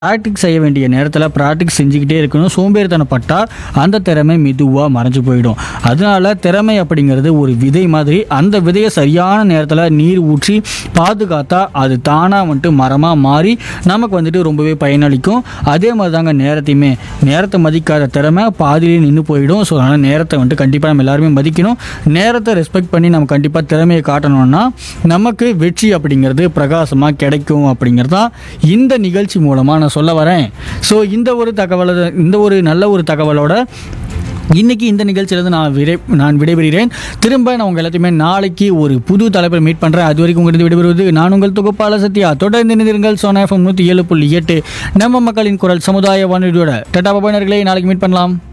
practice செய்ய வேண்டிய நேரத்தில் ப்ராக்டிஸ் செஞ்சுக்கிட்டே இருக்கணும் சோம்பேறித்தனப்பட்டா அந்த திறமை மெதுவாக மறைஞ்சு போயிடும் அதனால திறமை அப்படிங்கிறது ஒரு விதை மாதிரி அந்த விதையை சரியான நேரத்தில் நீர் ஊற்றி பாதுகாத்தா அது தானாக வந்துட்டு மரமாக மாறி நமக்கு வந்துட்டு ரொம்பவே பயனளிக்கும் அதே மாதிரி தாங்க நேரத்தையுமே நேரத்தை மதிக்காத திறமை பாதியிலே நின்று போயிடும் ஸோ அதனால் நேரத்தை வந்துட்டு கண்டிப்பாக நம்ம எல்லாருமே மதிக்கணும் நேரத்தை ரெஸ்பெக்ட் பண்ணி நம்ம கண்டிப்பாக திறமையை காட்டணும்னா நமக்கு வெற்றி அப்படிங்கிறது பிரகாசமாக கிடைக்கும் அப்படிங்கிறது தான் இந்த நிகழ்ச்சி மூலமாக நான் சொல்ல வரேன் ஸோ இந்த ஒரு தகவலை இந்த ஒரு நல்ல ஒரு தகவலோட இன்னைக்கு இந்த நிகழ்ச்சியிலேருந்து நான் விடை நான் விடைபெறுகிறேன் திரும்ப நான் உங்கள் எல்லாத்தையுமே நாளைக்கு ஒரு புது தலைப்பில் மீட் பண்ணுறேன் அது வரைக்கும் உங்களுக்கு விடைபெறுவது நான் உங்கள் தொகுப்பாளர் சத்யா தொடர்ந்து இணைந்திருங்கள் சோனா எஃப்எம் நூற்றி ஏழு புள்ளி எட்டு நம்ம மக்களின் குரல் சமுதாய வானொலியோட டட்டா பபாயினர்களை நாளைக்கு மீட் பண்ணலாம்